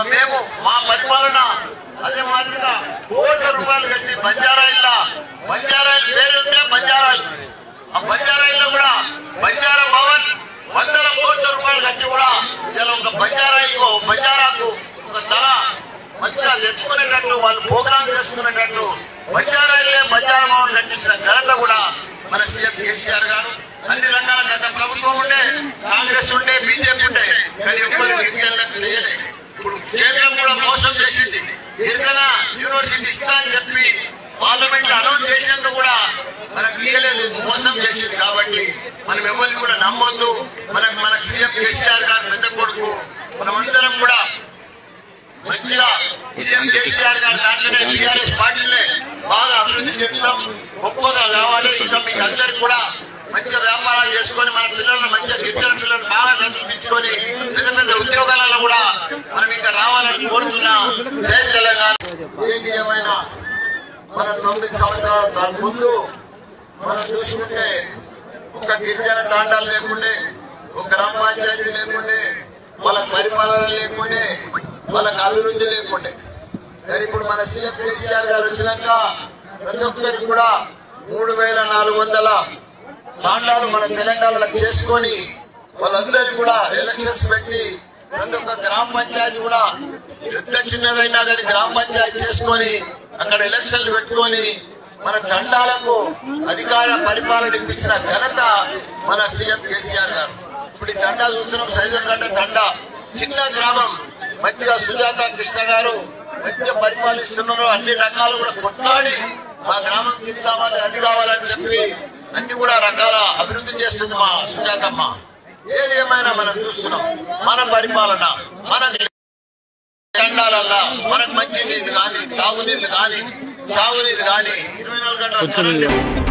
మేము మా పరిపాలన అదే మాదిరిగా కోట్ల రూపాయలు కట్టి బంజారా ఇల్లా బంజారా ఇల్లు పేరు ఉంటే బంజారా ఇల్లు. ఆ బంజారా ఇల్లు కూడా బంజారా భవన్ వందల కోట్ల రూపాయలు కట్టి కూడా ఇలా ఒక బంజారా ఇల్లు బంజారాకు ఒక ధర మంచిగా తెచ్చుకునేటట్లు వాళ్ళు ప్రోగ్రామ్ చేసుకునేటట్లు బంజారా ఇల్లే బంజారా భవన్ కట్టించిన ఘనత కూడా మన సీఎం కేసీఆర్ గారు అన్ని రకాల గత ప్రభుత్వం ఉండే కాంగ్రెస్ ఉండే బీజేపీ ఉండే కానీ ఎవ్వరు గిరిజనులకు చేయలేదు ఇప్పుడు కేంద్రం కూడా మోసం చేసేసి గిరిజన యూనివర్సిటీ ఇస్తా అని చెప్పి పార్లమెంట్ అనౌన్స్ చేసినందుకు కూడా మనకు ఇయ్యలేదు మోసం చేసింది కాబట్టి మనం ఎవరిని కూడా నమ్మొద్దు మనకు మనకు సీఎం కేసీఆర్ గారు పెద్ద కొడుకు మనమందరం కూడా మంచిగా సీఎం కేసీఆర్ గారు దాంట్లోనే టీఆర్ఎస్ పార్టీనే బాగా అభివృద్ధి చేస్తాం గొప్పగా కావాలి ఇంకా మీకు అందరికి కూడా మంచిగా వ్యాపారాలు చేసుకొని మన పిల్లలను మంచిగా గిరిజన పిల్లలు బాగా చదివించుకొని పెద్ద పెద్ద ఉద్యోగాలలో కూడా మనం ఇంకా రావాలని కోరుతున్నాం జై తెలంగాణ ఏది ఏమైనా మన తొమ్మిది సంవత్సరాల దాని ముందు మనం చూసుకుంటే ఒక గిరిజన తాండాలు లేకుండే ఒక గ్రామ పంచాయతీ లేకుండే వాళ్ళ పరిపాలన లేకుండే వాళ్ళకి అభివృద్ధి లేకుండే కానీ ఇప్పుడు మన సీఎం కేసీఆర్ గారు వచ్చినాక ప్రతి ఒక్కరికి కూడా మూడు వేల నాలుగు వందల తాండాలు మన తెలంగాణలో చేసుకొని వాళ్ళందరికీ కూడా ఎలక్షన్స్ పెట్టి ప్రతి ఒక్క గ్రామ పంచాయతీ కూడా ఎంత చిన్నదైనా కానీ గ్రామ పంచాయతీ చేసుకొని అక్కడ ఎలక్షన్లు పెట్టుకొని మన తండాలకు అధికార పరిపాలన ఇప్పించిన ఘనత మన సీఎం కేసీఆర్ గారు ఇప్పుడు ఈ తండా చూస్తున్నాం సైజన్ గంట తండా చిన్న గ్రామం మంచిగా సుజాత కృష్ణ గారు మంచిగా పరిపాలిస్తున్నారు అన్ని రకాలు కూడా కొట్లాడి మా గ్రామం ఇది కావాలి అది కావాలని చెప్పి అన్ని కూడా రకాల అభివృద్ధి చేస్తుంది మా సుజాతమ్మ ఏది ఏమైనా మనం చూస్తున్నాం మన పరిపాలన మన తండాలల్లా మనకు మంచి నీళ్ళు కానీ తాగునీళ్ళు కానీ సాగునీళ్ళు కానీ ఇరవై నాలుగు గంటల కరెంట్